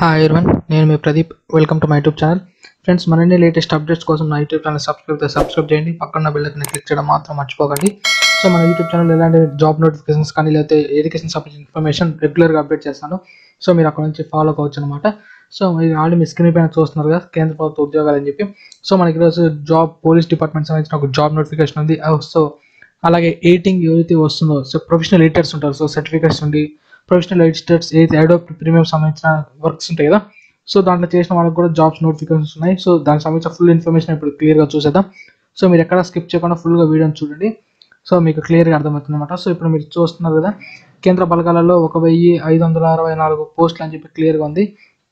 Hi everyone నేను మీ Pradeep welcome to my YouTube channel friends మరిన్ని లేటెస్ట్ అప్డేట్స్ కోసం నా యూట్యూబ్ ఛానల్ సబ్స్క్రైబ్ సబ్స్క్రైబ్ చేయండి పక్కన బెల్ ఐకాన్ క్లిక్ చేయడం మాత్రం మర్చిపోకండి సో మన యూట్యూబ్ ఛానల్ ఎలాంటి జాబ్ నోటిఫికేషన్స్ కానీ లేకపోతే ఎడ్యుకేషన్ సంబంధించిన ఇన్ఫర్మేషన్ రెగ్యులర్గా అప్డేట్ చేస్తాను సో మీరు అక్కడ నుంచి ఫాలో కావచ్చు అనమాట సో మీరు ఆల్రెడీ మీ స్క్రీన్ పైన చూస్తున్నారు కదా కేంద్ర ప్రభుత్వ ఉద్యోగాలు అని చెప్పి సో మనకి ఈరోజు జాబ్ పోలీస్ డిపార్ట్మెంట్ సంబంధించిన ఒక జాబ్ నోటిఫికేషన్ ఉంది సో అలాగే ఎయిటింగ్ ఏదైతే వస్తుందో సో ప్రొఫెషనల్ ఎడిటర్స్ ఉంటారు సో సర్టిఫికేట్స్ ఉండి ప్రొఫెషనల్ ఎడిటర్స్ ఏదైతే అడోప్ ప్రీమియం సంబంధించిన వర్క్స్ ఉంటాయి కదా సో దాంట్లో చేసిన వాళ్ళకి కూడా జాబ్స్ నోటిఫికేషన్స్ ఉన్నాయి సో దానికి సంబంధించిన ఫుల్ ఇన్ఫర్మేషన్ ఇప్పుడు క్లియర్గా చూసేద్దాం సో మీరు ఎక్కడ స్కిప్ చేయకుండా ఫుల్గా వీడియోని చూడండి సో మీకు క్లియర్గా అర్థమవుతుంది అనమాట సో ఇప్పుడు మీరు చూస్తున్నారు కదా కేంద్ర బలగాలలో ఒక వెయ్యి ఐదు వందల అరవై నాలుగు పోస్టులు అని చెప్పి క్లియర్గా ఉంది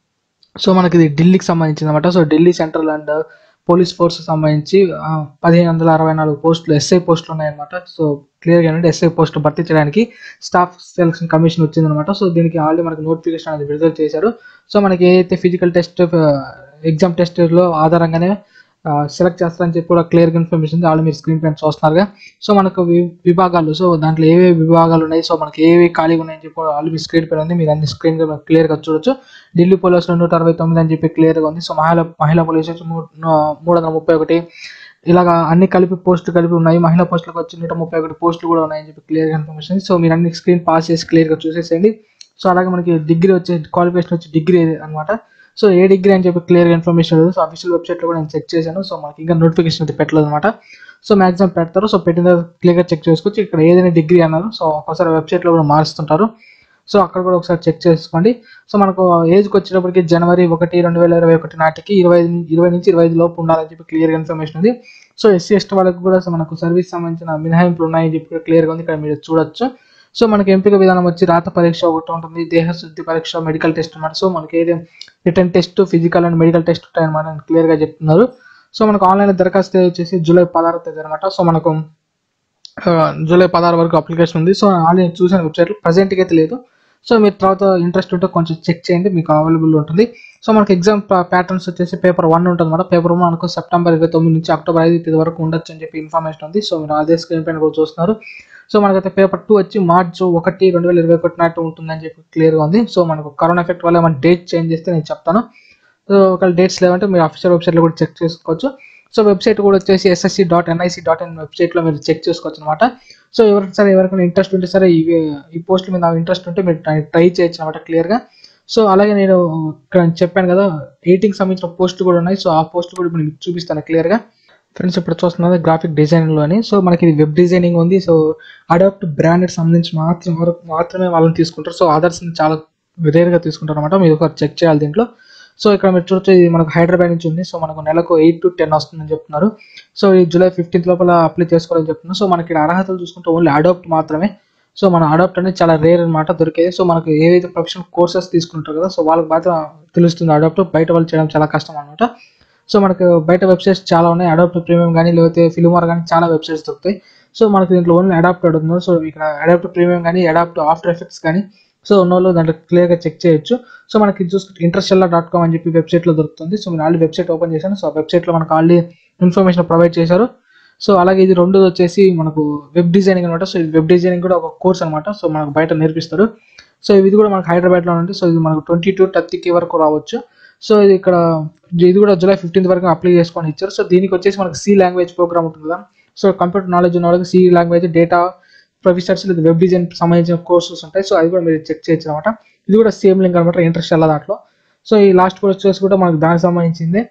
సో మనకి ఇది ఢిల్లీకి సంబంధించింది అనమాట so Delhi central and police force సంబంధించి ఆ, పదిహేను వందల అరవై నాలుగు పోస్టులు ఎస్ఐ పోస్టులు ఉన్నాయన్నమాట సో క్లియర్గా ఏంటంటే ఎస్ఐ పోస్టులు భర్తీ చేయడానికి స్టాఫ్ సెలక్షన్ కమిషన్ వచ్చిందనమాట సో దీనికి ఆల్రెడీ మనకి నోటిఫికేషన్ అనేది విడుదల చేశారు సో మనకి ఏదైతే ఫిజికల్ టెస్ట్ ఎగ్జామ్ టెస్ట్లో ఆధారంగానే సెలెక్ట్ చేస్తారని చెప్పి కూడా క్లియర్గా ఇన్ఫర్మేషన్ ఉంది ఆల్రెడీ మీరు స్క్రీన్ పైన చూస్తున్నారుగా సో మనకు వి- విభాగాలు సో దాంట్లో ఏవే విభాగాలు ఉన్నాయి సో మనకి ఏవి ఖాళీగా ఉన్నాయని చెప్పి ఆల్రెడీ మీ స్క్రీన్ పైన ఉంది మీరు అన్ని స్క్రీన్ క్లియర్గా చూడొచ్చు ఢిల్లీ పోలీసులు నూట అరవై తొమ్మిది అని చెప్పి క్లియర్గా ఉంది సో మహిళా మహిళా పోలీసు వచ్చి మూ- నూ- మూడు వందల ముప్పై ఒకటి ఇలాగా అన్ని కలిపి పోస్టులు కలిపి ఉన్నాయి మహిళా పోస్టులకు వచ్చి నూట ముప్పై ఒకటి పోస్టులు కూడా ఉన్నాయని చెప్పి క్లియర్గా ఇన్ఫర్మేషన్ ఉంది. సో మీరు అన్ని స్క్రీన్ పాస్ చేసి క్లియర్గా చూసేసేయండి సో అలాగే మనకి డిగ్రీ వచ్చే క్వాలిఫికేషన్ వచ్చి డిగ్రీ అన్నమాట సో ఏ డిగ్రీ అని చెప్పి క్లియర్ ఇన్ఫర్మేషన్ లేదు సో అఫీషియల్ వెబ్సైట్లో కూడా నేను చెక్ చేశాను సో మనకి ఇంకా నోటిఫికేషన్ అయితే పెట్టలేదు అనమాట సో మాక్సిమం పెడతారు సో పెట్టిన తర్వాత క్లియర్గా చెక్ చేసుకోవచ్చు ఇక్కడ ఏదైనా డిగ్రీ అన్నారు సో ఒకసారి వెబ్సైట్లో కూడా మారుస్తుంటారు సో అక్కడ కూడా ఒకసారి చెక్ చేసుకోండి సో మనకు ఏజ్కి వచ్చేటప్పటికి జనవరి ఒకటి రెండు వేల ఇరవై ఒకటి నాటికి ఇరవై ఐదు ని- ఇరవై నుంచి ఇరవై ఐదు లోపు ఉండాలని చెప్పి క్లియర్గా ఇన్ఫర్మేషన్ ఉంది సో ఎస్సీ ఎస్టీ వాళ్ళకి కూడా సో మనకు సర్వీస్ సంబంధించిన మినహాయింపులు ఉన్నాయని చెప్పి క్లియర్గా ఉంది ఇక్కడ మీరు చూడొచ్చు సో మనకి ఎంపిక విధానం వచ్చి రాత పరీక్ష ఒకటి ఉంటుంది దేహశుద్ధి పరీక్ష మెడికల్ టెస్ట్ అన్నమాట సో మనకి ఏది written test physical and medical test ఉంటాయన్నమాట అని క్లియర్గా చెప్తున్నారు సో మనకు ఆన్లైన్ దరఖాస్తు వచ్చేసి జూలై పదహారు తేదీ అనమాట సో మనకు ఆ, జూలై పదహారు వరకు అప్లికేషన్ ఉంది సో ఆల్రెడీ చూసాను వెబ్సైట్లో ప్రజెంట్కి అయితే లేదు సో మీరు తర్వాత ఇంట్రెస్ట్ ఉంటే కొంచెం చెక్ చేయండి మీకు అవైలబుల్ ఉంటుంది సో మనకి ఎగ్జామ్ ప్యాటర్న్స్ వచ్చేసి పేపర్ వన్ ఉంటుంది అనమాట పేపర్ వన్ మనకు సెప్టెంబర్ ఇరవై తొమ్మిది నుంచి అక్టోబర్ ఐదు తేదీ వరకు ఉండొచ్చు అని చెప్పి ఇన్ఫర్మేషన్ ఉంది సో మీరు అదే స్క్రీన్ పైన కూడా చూస్తున్నారు సో మనకైతే పేపర్ టూ వచ్చి మార్చ్ ఒకటి రెండు వేల ఇరవై ఒకటి నాటి ఉంటుందని చెప్పి క్లియర్గా ఉంది సో మనకు కరోనా ఎఫెక్ట్ వల్ల మన డేట్ చేంజ్ చేస్తే నేను చెప్తాను సో ఒకవేళ డేట్స్ లేవంటే మీరు అఫీషియల్ వెబ్సైట్లో కూడా చెక్ చేసుకోవచ్చు సో వెబ్సైట్ కూడా వచ్చేసి S S C dot N I C dot in వెబ్సైట్లో మీరు చెక్ చేసుకోవచ్చు అనమాట సో ఎవరికి సరే ఎవరికైనా ఇంట్రెస్ట్ ఉంటే సరే ఇవి ఈ పోస్ట్ మీద ఇంట్రెస్ట్ ఉంటే మీరు ట్రై చేయొచ్చు అనమాట క్లియర్గా సో అలాగే నేను ఇక్కడ చెప్పాను కదా ఎయిటింగ్ సంబంధించిన పోస్ట్ కూడా ఉన్నాయి సో ఆ పోస్ట్ కూడా ఇప్పుడు మీకు చూపిస్తాను క్లియర్గా ఫ్రెండ్స్ ఇప్పుడు చూస్తున్నది గ్రాఫిక్ డిజైనింగ్లో అని సో మనకి ఇది వెబ్ డిజైనింగ్ ఉంది సో అడాప్ట్ బ్రాండెడ్ సంబంధించి మాత్రం వరకు మాత్రమే వాళ్ళని తీసుకుంటారు సో అదర్స్ చాలా రేర్గా తీసుకుంటారు అనమాట మీరు ఒకసారి చెక్ చేయాలి దీంట్లో సో ఇక్కడ మీరు చూడొచ్చు ఇది మనకు హైదరాబాద్ నుంచి ఉంది సో మనకు నెలకు ఎయిట్ టు టెన్ వస్తుందని చెప్తున్నారు సో ఈ జూలై ఫిఫ్టీన్త్ లోపల అప్లై చేసుకోవాలని చెప్తున్నారు సో మనకి ఇక్కడ అర్హతలు చూసుకుంటే ఓన్లీ అడాప్ట్ మాత్రమే సో మన అడాప్ట్ అనేది చాలా రేర్ అనమాట దొరికేది సో మనకు ఏవైతే ప్రొఫెషనల్ కోర్సెస్ తీసుకుంటారు కదా సో వాళ్ళకి మాత్రం తెలుస్తుంది అడాప్ట్ బయట వాళ్ళు చేయడం చాలా కష్టం అనమాట సో మనకు బయట వెబ్సైట్స్ చాలా ఉన్నాయి అడాప్ట్ ప్రీమియం కానీ లేకపోతే ఫిలిమార్ కానీ చాలా వెబ్సైట్స్ దొరుకుతాయి సో మనకి దీంట్లో ఓన్లీ అడాప్టెడ్ ఉంది సో ఇక్కడ అడాప్ట్ ప్రీమియం కానీ అడాప్ట్ ఆఫ్టర్ ఎఫెక్ట్స్ కానీ సో ఉన్న వాళ్ళు దాంట్లో క్లియర్గా చెక్ చేయొచ్చు సో మనకి ఇది చూసుకుంటే ఇంట్రెస్టెల్లా డాట్ కామ్ అని చెప్పి వెబ్సైట్లో దొరుకుతుంది సో మీరు ఆల్రెడీ వెబ్సైట్ ఓపెన్ చేశాను సో ఆ వెబ్సైట్లో మనకు ఆల్రెడీ ఇన్ఫర్మేషన్ ప్రొవైడ్ చేశారు సో అలాగే ఇది రెండు వచ్చేసి మనకు వెబ్ డిజైనింగ్ అనమాట సో ఇది వెబ్ డిజైనింగ్ కూడా ఒక కోర్స్ అనమాట సో మనకు బయట నేర్పిస్తారు సో ఇది కూడా మనకు హైదరాబాద్లో ఉంది సో ఇది మనకు ట్వంటీ టు థర్టీకి వరకు రావచ్చు సో ఇది ఇక్కడ ఇది కూడా జూలై ఫిఫ్టీన్త్ వరకు అప్లై చేసుకొని ఇచ్చారు సో దీనికి వచ్చేసి మనకు సి లాంగ్వేజ్ ప్రోగ్రామ్ ఉంటుంది కదా సో కంప్యూటర్ నాలెడ్జ్ ఉన్న వాళ్ళకి సి లాంగ్వేజ్ డేటా ప్రొఫెసర్స్ లేదా వెబ్ డిజైన్ సంబంధించిన కోర్సెస్ ఉంటాయి సో అది కూడా మీరు చెక్ చేయొచ్చు అనమాట ఇది కూడా సేమ్ లింక్ అనమాట ఇంట్రెస్ట్ అలా దాంట్లో సో ఈ లాస్ట్ కోర్స్ వచ్చేసి కూడా మనకు దానికి సంబంధించింది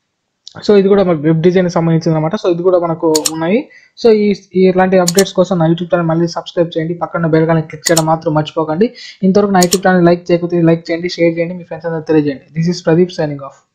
సో ఇది కూడా మనకు వెబ్ డిజైన్ సంబంధించింది అనమాట సో ఇది కూడా మనకు ఉన్నాయి సో ఈ ఈ ఇలాంటి అప్డేట్స్ కోసం నా యూట్యూబ్ ఛానల్ మళ్ళీ సబ్స్క్రైబ్ చేయండి పక్కన బెల్ కానీ క్లిక్ చేయడం మాత్రం మర్చిపోకండి ఇంతవరకు నా యూట్యూబ్ ఛానల్ లైక్ చేయకపోతే లైక్ చేయండి షేర్ చేయండి మీ ఫ్రెండ్స్ అందరూ తెలియజేయండి this is Pradeep signing of